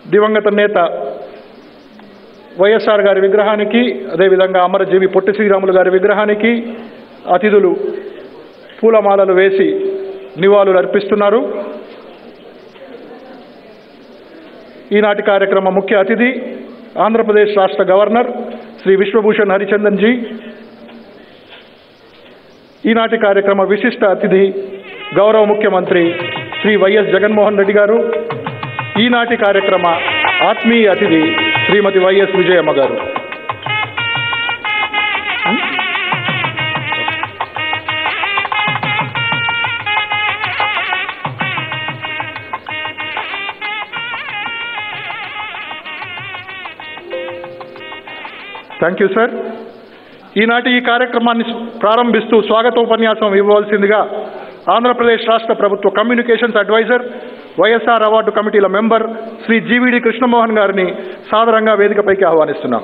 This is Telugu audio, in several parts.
దివంగత నేత వైఎస్ఆర్ గారి విగ్రహానికి అదేవిధంగా అమరజీవి పొట్టి శ్రీరాములు గారి విగ్రహానికి అతిథులు పూలమాలలు వేసి నివాళులు అర్పిస్తున్నారు ఈనాటి కార్యక్రమ ముఖ్య అతిథి ఆంధ్రప్రదేశ్ రాష్ట్ర గవర్నర్ శ్రీ విశ్వభూషణ్ హరిచందన్ జీ ఈనాటి కార్యక్రమ విశిష్ట అతిథి గౌరవ ముఖ్యమంత్రి శ్రీ వైఎస్ జగన్మోహన్ రెడ్డి గారు ఈనాటి కార్యక్రమ ఆత్మీయ అతిథి శ్రీమతి వైఎస్ విజయమ్మ గారు థ్యాంక్ యూ సార్ ఈనాటి ఈ కార్యక్రమాన్ని ప్రారంభిస్తూ స్వాగతోపన్యాసం ఇవ్వవలసిందిగా ఆంధ్రప్రదేశ్ రాష్ట్ర ప్రభుత్వ కమ్యూనికేషన్స్ అడ్వైజర్ వైఎస్ఆర్ అవార్డు కమిటీల మెంబర్ శ్రీ జీవీడి కృష్ణమోహన్ గారిని సాదరంగా వేదికపైకి ఆహ్వానిస్తున్నాం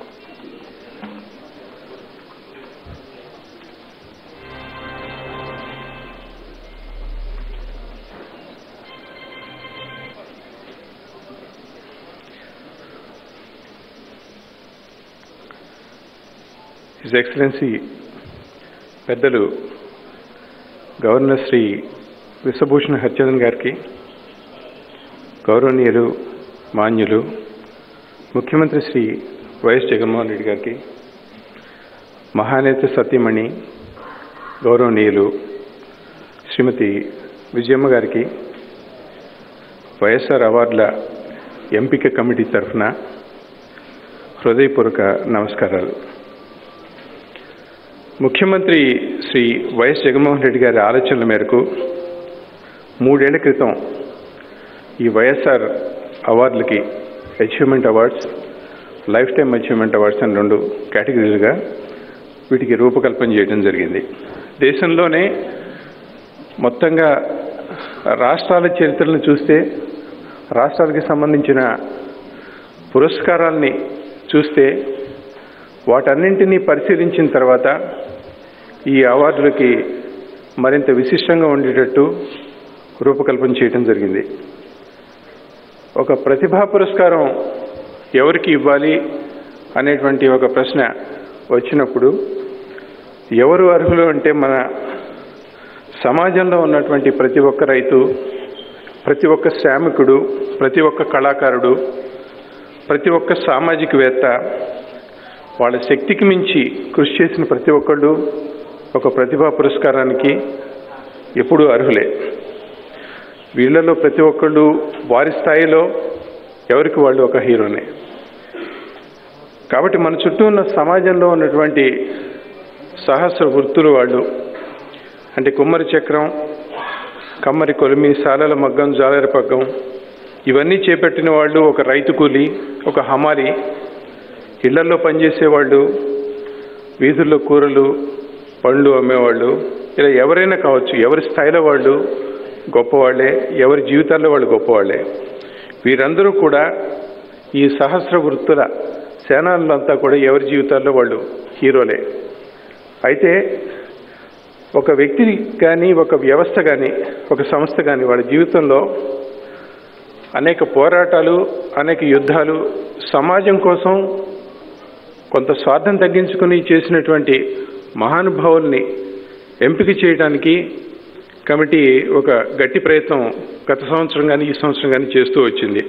హిజ్ ఎక్సలెన్సీ పెద్దలు గవర్నర్ శ్రీ విశ్వభూషణ్ హరిచందన్ గారికి గౌరవనీయులు మాన్యులు ముఖ్యమంత్రి శ్రీ వైఎస్ జగన్మోహన్ రెడ్డి గారికి మహానేత సత్యమణి గౌరవనీయులు శ్రీమతి విజయమ్మ గారికి వైఎస్ఆర్ అవార్డుల ఎంపిక కమిటీ తరఫున హృదయపూర్వక నమస్కారాలు ముఖ్యమంత్రి శ్రీ వైఎస్ జగన్మోహన్ రెడ్డి గారి ఆలోచనల మేరకు మూడేళ్ల క్రితం ఈ వైఎస్ఆర్ అవార్డులకి achievement awards lifetime achievement awards అని రెండు కేటగిరీలుగా వీటికి రూపకల్పన చేయడం జరిగింది దేశంలోనే మొత్తంగా రాష్ట్రాల చరిత్రలను చూస్తే రాష్ట్రాలకి సంబంధించిన పురస్కారాల్ని చూస్తే వాటన్నింటినీ పరిశీలించిన తర్వాత ఈ అవార్డులకి మరింత విశిష్టంగా ఉండేటట్టు రూపకల్పన చేయడం జరిగింది ఒక ప్రతిభా పురస్కారం ఎవరికి ఇవ్వాలి అనేటువంటి ఒక ప్రశ్న వచ్చినప్పుడు ఎవరు అర్హులు అంటే మన సమాజంలో ఉన్నటువంటి ప్రతి ఒక్క రైతు ప్రతి ఒక్క శ్రామికుడు ప్రతి ఒక్క కళాకారుడు ప్రతి ఒక్క సామాజికవేత్త వాళ్ళ శక్తికి మించి కృషి చేసిన ప్రతి ఒక్కళ్ళు ఒక ప్రతిభా పురస్కారానికి ఎప్పుడూ అర్హులే వీళ్ళలో ప్రతి ఒక్కళ్ళు వారి స్థాయిలో ఎవరికి వాళ్ళు ఒక హీరోనే కాబట్టి మన చుట్టూ ఉన్న సమాజంలో ఉన్నటువంటి సహస్ర వృత్తులు వాళ్ళు అంటే కుమ్మరి చక్రం కమ్మరి కొలిమి సాలల మగ్గం జాలరి పగ్గం ఇవన్నీ చేపట్టిన వాళ్ళు ఒక రైతు కూలి ఒక హమాలి ఇళ్లలో పనిచేసేవాళ్ళు వీధుల్లో కూరలు పండ్లు అమ్మేవాళ్ళు ఇలా ఎవరైనా కావచ్చు ఎవరి స్థాయిలో వాళ్ళు గొప్పవాళ్లే ఎవరి జీవితాల్లో వాళ్ళు గొప్పవాళ్లే వీరందరూ కూడా ఈ సహస్ర వృత్తుల సేనాలంతా కూడా ఎవరి జీవితాల్లో వాళ్ళు హీరోలే అయితే ఒక వ్యక్తి కానీ ఒక వ్యవస్థ కానీ ఒక సంస్థ కానీ వాళ్ళ జీవితంలో అనేక పోరాటాలు అనేక యుద్ధాలు సమాజం కోసం కొంత స్వార్థం తగ్గించుకుని చేసినటువంటి మహానుభావుల్ని ఎంపిక చేయడానికి కమిటీ ఒక గట్టి ప్రయత్నం గత సంవత్సరం కానీ ఈ సంవత్సరం కానీ చేస్తూ వచ్చింది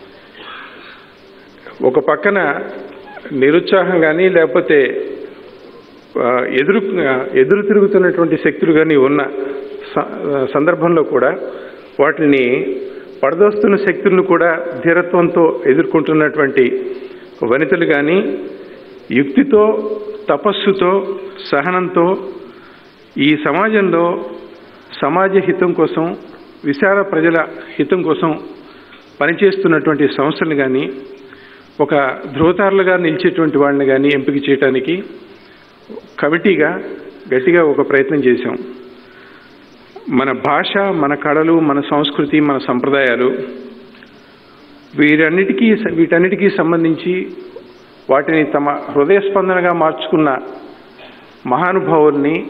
ఒక పక్కన నిరుత్సాహం కానీ లేకపోతే ఆ, ఎదురు ఎదురు తిరుగుతున్నటువంటి శక్తులు కానీ ఉన్న స- సందర్భంలో కూడా వాటిని పడదోస్తున్న శక్తులను కూడా ధీరత్వంతో ఎదుర్కొంటున్నటువంటి వనితలు కానీ యుక్తితో తపస్సుతో సహనంతో ఈ సమాజంలో సమాజ హితం కోసం విశాల ప్రజల హితం కోసం పనిచేస్తున్నటువంటి సంస్థలు కానీ ఒక ధృవతారులుగా నిలిచేటువంటి వాళ్ళని కానీ ఎంపిక చేయడానికి కమిటీగా గట్టిగా ఒక ప్రయత్నం చేశాం మన భాష మన కళలు మన సంస్కృతి మన సంప్రదాయాలు వీరన్నిటికీ వీటన్నిటికీ సంబంధించి వాటిని తమ హృదయ స్పందనగా మార్చుకున్న మహానుభావుల్ని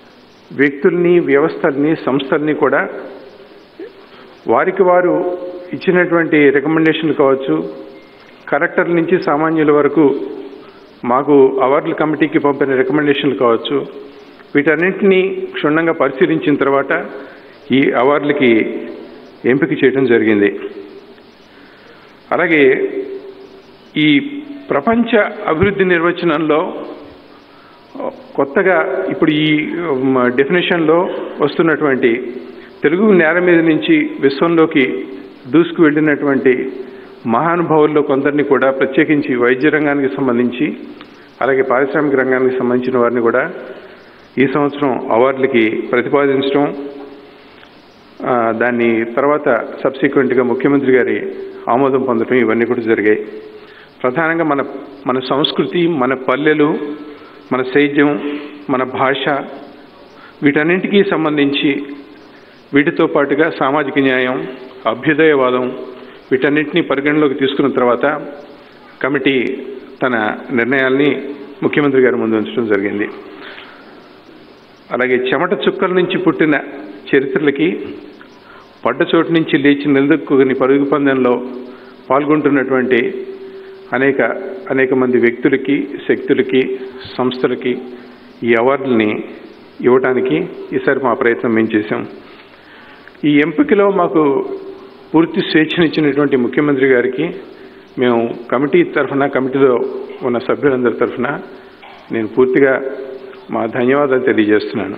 వ్యక్తుల్ని వ్యవస్థల్ని సంస్థల్ని కూడా వారికి వారు ఇచ్చినటువంటి రికమెండేషన్లు కావచ్చు కలెక్టర్ల నుంచి సామాన్యుల వరకు మాకు అవార్డుల కమిటీకి పంపిన రికమెండేషన్లు కావచ్చు వీటన్నింటినీ క్షుణ్ణంగా పరిశీలించిన తర్వాత ఈ అవార్డులకి ఎంపిక చేయడం జరిగింది అలాగే ఈ ప్రపంచ అభివృద్ధి నిర్వచనంలో కొత్తగా ఇప్పుడు ఈ డెఫినేషన్లో వస్తున్నటువంటి తెలుగు నేల మీద నుంచి విశ్వంలోకి దూసుకు వెళ్ళినటువంటి మహానుభావుల్లో కొందరిని కూడా ప్రత్యేకించి వైద్య రంగానికి సంబంధించి అలాగే పారిశ్రామిక రంగానికి సంబంధించిన వారిని కూడా ఈ సంవత్సరం అవార్డులకి ప్రతిపాదించడం ఆ, దాన్ని తర్వాత సబ్సిక్వెంట్గా ముఖ్యమంత్రి గారి ఆమోదం పొందడం ఇవన్నీ కూడా జరిగాయి ప్రధానంగా మన మన సంస్కృతి మన పల్లెలు మన సేద్యం మన భాష వీటన్నింటికీ సంబంధించి వీటితో పాటుగా సామాజిక న్యాయం అభ్యుదయవాదం వీటన్నింటినీ పరిగణలోకి తీసుకున్న తర్వాత కమిటీ తన నిర్ణయాల్ని ముఖ్యమంత్రి గారి ముందు ఉంచడం జరిగింది అలాగే చెమట చుక్కల నుంచి పుట్టిన చరిత్రలకి పడ్డ చోటు నుంచి లేచి నిలదొక్కుని పరుగు పందెంలో పాల్గొంటున్నటువంటి అనేక అనేక మంది వ్యక్తులకి శక్తులకి సంస్థలకి ఈ అవార్డుల్ని ఇవ్వటానికి ఈసారి మా ప్రయత్నం మేము చేశాం ఈ ఎంపికలో మాకు పూర్తి స్వేచ్ఛనిచ్చినటువంటి ముఖ్యమంత్రి గారికి మేము కమిటీ తరఫున కమిటీలో ఉన్న సభ్యులందరి తరఫున నేను పూర్తిగా మా ధన్యవాదాలు తెలియజేస్తున్నాను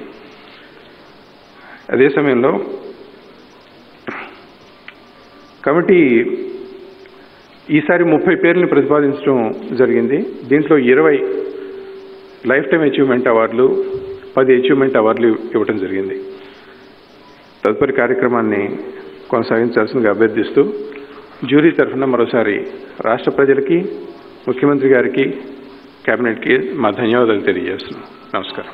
అదే సమయంలో కమిటీ ఈసారి ముప్పై పేర్లను ప్రతిపాదించడం జరిగింది దీంట్లో ఇరవై లైఫ్ టైం అచీవ్మెంట్ అవార్డులు పది అచీవ్మెంట్ అవార్డులు ఇవ్వడం జరిగింది తదుపరి కార్యక్రమాన్ని కొనసాగించాల్సిందిగా అభ్యర్థిస్తూ జ్యూరీ తరఫున మరోసారి రాష్ట్ర ప్రజలకి ముఖ్యమంత్రి గారికి కేబినెట్కి మా ధన్యవాదాలు తెలియజేస్తున్నాం నమస్కారం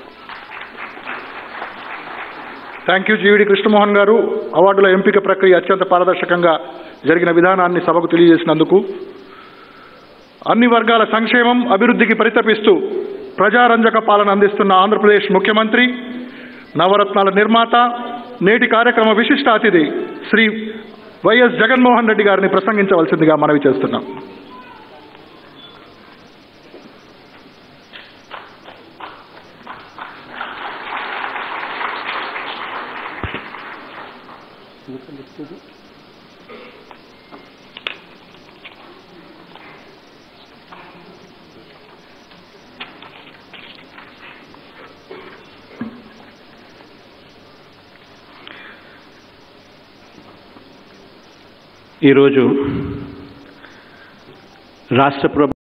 థ్యాంక్ యూ జీవిడి కృష్ణమోహన్ గారు అవార్డుల ఎంపిక ప్రక్రియ అత్యంత పారదర్శకంగా జరిగిన విధానాన్ని సభకు తెలియజేసినందుకు అన్ని వర్గాల సంక్షేమం అభివృద్ధికి పరితపిస్తూ ప్రజారంజక పాలన అందిస్తున్న ఆంధ్రప్రదేశ్ ముఖ్యమంత్రి నవరత్నాల నిర్మాత నేటి కార్యక్రమ విశిష్ట అతిథి శ్రీ వైఎస్ జగన్మోహన్ రెడ్డి గారిని ప్రసంగించవలసిందిగా మనవి చేస్తున్నాం ఈరోజు రాష్ట్ర ప్రభు